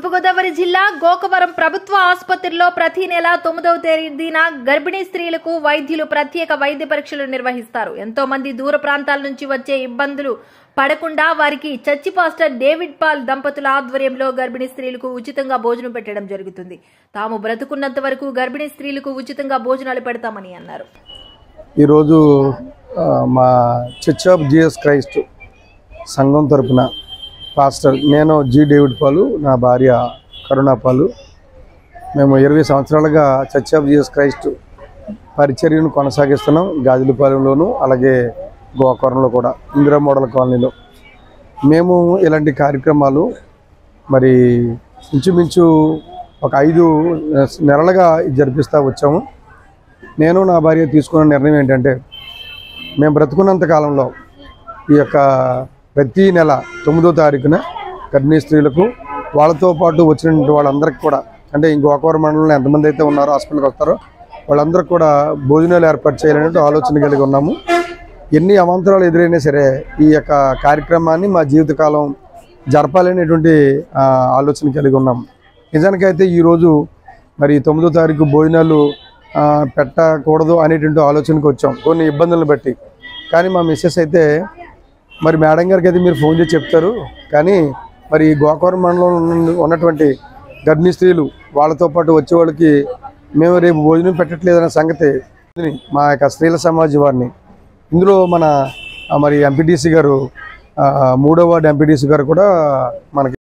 తూర్పుగోదావరి జిల్లా గోకవరం ప్రభుత్వ ఆసుపత్రిలో ప్రతి నెల తొమ్మిదవ తేదీన గర్భిణీ స్త్రీలకు వైద్యులు ప్రత్యేక వైద్య పరీక్షలు నిర్వహిస్తారు ఎంతో మంది దూర ప్రాంతాల నుంచి వచ్చే ఇబ్బందులు పడకుండా వారికి చర్చి పాస్టర్ డేవిడ్ పాల్ దంపతుల ఆధ్వర్యంలో గర్భిణీ స్త్రీలకు ఉచితంగా భోజనం పెట్టడం జరుగుతుంది తాము బ్రతుకున్నంత వరకు గర్భిణీ స్త్రీలకు ఉచితంగా భోజనాలు పెడతామని అన్నారు ఈరోజు ఆ, మా చర్చ్ ఆఫ్ జీఎస్ క్రైస్ట్ సంఘం తరపున పాస్టర్ నేను జి డేవిడ్ పాలు నా భార్య కరుణా పాలు మేము ఇరవై సంవత్సరాలుగా చర్చ్ ఆఫ్ జీఎస్ క్రైస్ట్ పరిచర్యను కొనసాగిస్తున్నాం గాజులపాలెంలోను అలాగే గోకవరంలో కూడా ఇందిరా మోడల్ కాలనీలో మేము ఇలాంటి కార్యక్రమాలు మరి ఇంచుమించు ఒక ఐదు నెలలుగా జరిపిస్తూ వచ్చాము నేను నా భార్య తీసుకున్న నిర్ణయం ఏంటంటే మేము బ్రతుకున్నంత కాలంలో ఈ యొక్క ప్రతి నెల తొమ్మిదో తారీఖున గర్భిణీ స్త్రీలకు వాళ్ళతో పాటు వచ్చినటువంటి వాళ్ళందరికీ కూడా అంటే ఈ గోకవరం మండలంలో ఎంతమంది అయితే ఉన్నారో హాస్పిటల్కి వస్తారో వాళ్ళందరికీ కూడా భోజనాలు ఏర్పాటు చేయాలనే ఆలోచన కలిగి ఉన్నాము ఎన్ని అవాంతరాలు ఎదురైనా సరే ఈ యొక్క కార్యక్రమాన్ని మా జీవితకాలం జరపాలనేటువంటి ఆ, ఆలోచన కలిగి ఉన్నాము నిజానికైతే ఈరోజు మరి తొమ్మిదో తారీఖు భోజనాలు ఆ, పెట్టకూడదు అనేటువంటి ఆలోచనకు వచ్చాం కొన్ని ఇబ్బందులను బట్టి కానీ మా మిస్సెస్ అయితే మరి మేడం గారికి అయితే మీరు ఫోన్ చేసి చెప్తారు కానీ మరి ఈ గోకవరం మండలంలో ఉన్న- ఉన్నటువంటి గర్భిణీ స్త్రీలు వాళ్ళతో పాటు వచ్చే వాళ్ళకి మేము రేపు భోజనం పెట్టట్లేదనే సంగతి మా యొక్క స్త్రీల సమాజం వారిని ఇందులో మన ఆ, మరి ఎంపీటీసీ గారు ఆ, మూడో వార్డు ఎంపీటీసీ గారు కూడా మనకి